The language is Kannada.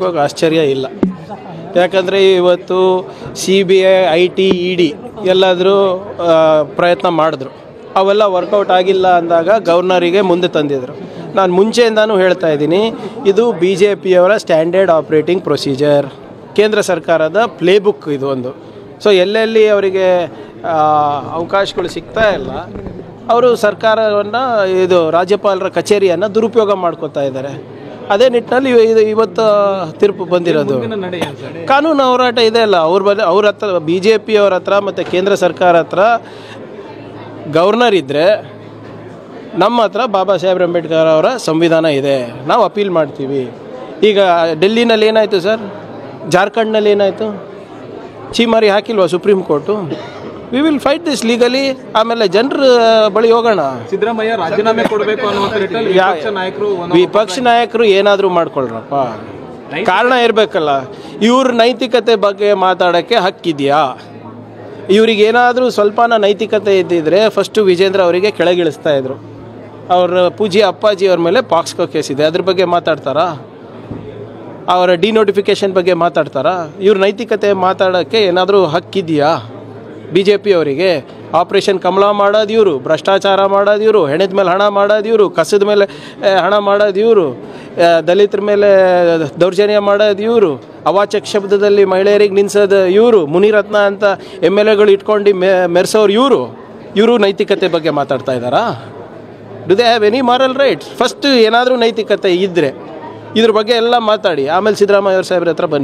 ನೈತಿಕವಾಗಿ ಆಶ್ಚರ್ಯ ಇಲ್ಲ ಯಾಕಂದರೆ ಇವತ್ತು C B I I T E D ಎಲ್ಲಾದರೂ ಪ್ರಯತ್ನ ಮಾಡಿದ್ರು ಅವೆಲ್ಲ ವರ್ಕೌಟ್ ಆಗಿಲ್ಲ ಅಂದಾಗ ಗವರ್ನರಿಗೆ ಮುಂದೆ ತಂದಿದ್ರು ನಾನು ಮುಂಚೆಯಿಂದನೂ ಹೇಳ್ತಾ ಇದ್ದೀನಿ ಇದು ಬಿ ಜೆ ಪಿಯವರ ಸ್ಟ್ಯಾಂಡರ್ಡ್ ಆಪ್ರೇಟಿಂಗ್ ಪ್ರೊಸೀಜರ್ ಕೇಂದ್ರ ಸರ್ಕಾರದ ಪ್ಲೇಬುಕ್ ಇದು ಒಂದು ಸೊ ಎಲ್ಲೆಲ್ಲಿ ಅವರಿಗೆ ಆ, ಅವಕಾಶಗಳು ಸಿಗ್ತಾ ಇಲ್ಲ ಅವರು ಸರ್ಕಾರವನ್ನು ಇದು ರಾಜ್ಯಪಾಲರ ಕಚೇರಿಯನ್ನು ದುರುಪಯೋಗ ಮಾಡ್ಕೋತಾ ಇದ್ದಾರೆ ಅದೇ ನಿಟ್ಟಿನಲ್ಲಿ ಇವ- ಇದು ಇವತ್ತು ತೀರ್ಪು ಬಂದಿರೋದು ಕಾನೂನು ಹೋರಾಟ ಇದೆ ಅಲ್ಲ ಅವ್ರ ಬದ ಅವ್ರ ಹತ್ರ ಬಿ ಜೆ ಪಿಯವ್ರ ಹತ್ರ ಮತ್ತು ಕೇಂದ್ರ ಸರ್ಕಾರ ಹತ್ರ ಗವರ್ನರ್ ಇದ್ದರೆ ನಮ್ಮ ಹತ್ರ ಬಾಬಾ ಸಾಹೇಬ್ ಅಂಬೇಡ್ಕರ್ ಅವರ ಸಂವಿಧಾನ ಇದೆ ನಾವು ಅಪೀಲ್ ಮಾಡ್ತೀವಿ ಈಗ ಡೆಲ್ಲಿನಲ್ಲಿ ಏನಾಯಿತು ಸರ್ ಜಾರ್ಖಂಡ್ನಲ್ಲಿ ಏನಾಯಿತು ಚೀಮಾರಿ ಹಾಕಿಲ್ವಾ supreme court we will fight this legally ಆಮೇಲೆ ಜನರ ಬಳಿ ಹೋಗೋಣ ಸಿದ್ದರಾಮಯ್ಯ ರಾಜೀನಾಮೆ ಕೊಡಬೇಕು ಅನ್ನುವಂಥ ನಿಟ್ಟಿನಲ್ಲಿ ಯಾ- ವಿಪಕ್ಷ ನಾಯಕರು ಒಂದು ವಿಪಕ್ಷ ನಾಯಕರು ಏನಾದರೂ ಮಾಡ್ಕೊಳ್ರಪ್ಪ ಕಾರಣ ಇರಬೇಕಲ್ಲ ಇವ್ರ ನೈತಿಕತೆ ಬಗ್ಗೆ ಮಾತಾಡೋಕ್ಕೆ ಹಕ್ಕಿದೆಯಾ ಇವ್ರಿಗೆ ಏನಾದರೂ ಸ್ವಲ್ಪನ ನೈತಿಕತೆ ಇದ್ದಿದ್ರೆ ಫಸ್ಟು ವಿಜೇಂದ್ರ ಅವರಿಗೆ ಕೆಳಗಿಳಿಸ್ತಾ ಇದ್ರು ಅವ್ರ ಪೂಜ್ಯ ಅಪ್ಪಾಜಿ ಅವ್ರ ಮೇಲೆ ಪಾಕ್ಸ್ಕೋ ಕೇಸ್ ಇದೆ ಅದ್ರ ಬಗ್ಗೆ ಮಾತಾಡ್ತಾರಾ ಅವರ ಡಿನೋಟಿಫಿಕೇಶನ್ ಬಗ್ಗೆ ಮಾತಾಡ್ತಾರಾ ಇವ್ರ ನೈತಿಕತೆ ಮಾತಾಡೋಕ್ಕೆ ಏನಾದರೂ ಹಕ್ಕಿದೆಯಾ ಬಿ ಜೆ ಪಿ ಅವರಿಗೆ ಆಪ್ರೇಷನ್ ಕಮಲ ಮಾಡೋದು ಇವರು ಭ್ರಷ್ಟಾಚಾರ ಮಾಡೋದು ಇವರು ಹೆಣದ ಮೇಲೆ ಹಣ ಮಾಡೋದು ಇವರು ಕಸದ ಮೇಲೆ ಆ, ಹಣ ಮಾಡೋದು ಇವರು ದಲಿತರ ಮೇಲೆ ದೌರ್ಜನ್ಯ ಮಾಡೋದು ಇವರು ಅವಾಚಕ ಶಬ್ದದಲ್ಲಿ ಮಹಿಳೆಯರಿಗೆ ನಿನ್ಸೋದು ಇವರು ಮುನಿರತ್ನ ಅಂತ ಎಮ್ ಎಲ್ ಎಗಳು ಇಟ್ಕೊಂಡು ಮೆ ಮೆರೆಸೋರು ಇವರು ಇವರು ನೈತಿಕತೆ ಬಗ್ಗೆ ಮಾತಾಡ್ತಾ ಇದ್ದಾರಾ do they have any moral rights first ಏನಾದರೂ ನೈತಿಕತೆ ಇದ್ದರೆ ಇದ್ರ ಬಗ್ಗೆ ಎಲ್ಲ ಮಾತಾಡಿ ಆಮೇಲೆ ಸಿದ್ದರಾಮಯ್ಯ ಅವ್ರ ಸಾಹೇಬ್ರ ಹತ್ರ ಬನ್ನಿ